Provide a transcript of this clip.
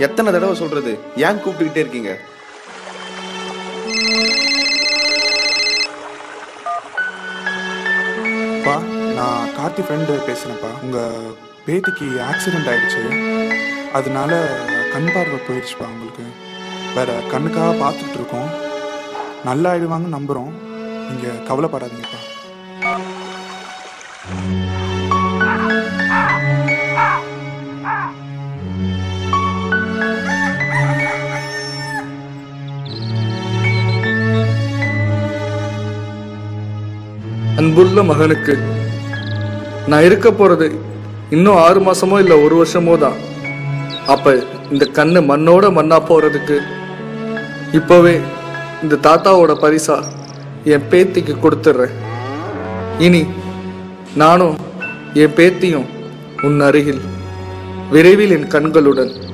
எத்தனை தடவை சொல்றது ஏன் கூப்பிட்டுக்கிட்டே இருக்கீங்க பா நான் கார்த்தி ஃப்ரெண்டு பேசுகிறேன்ப்பா உங்கள் பேத்திக்கு ஆக்சிடெண்ட் ஆயிடுச்சு அதனால கண் பார்வை போயிடுச்சுப்பா உங்களுக்கு வேற கண்ணுக்காக பார்த்துட்டு இருக்கோம் நல்லா ஆயிடுவாங்கன்னு நம்புகிறோம் நீங்கள் கவலைப்படாதீங்கப்பா அன்புள்ள மகனுக்கு நான் இருக்க போறது இன்னும் ஆறு மாசமோ இல்ல ஒரு வருஷமோ தான் அப்ப இந்த கண்ணு மண்ணோட மண்ணா போறதுக்கு இப்பவே இந்த தாத்தாவோட பரிசா என் பேத்திக்கு கொடுத்துட்றேன் இனி நானும் என் பேத்தியும் உன் அருகில் விரைவில் என் கண்களுடன்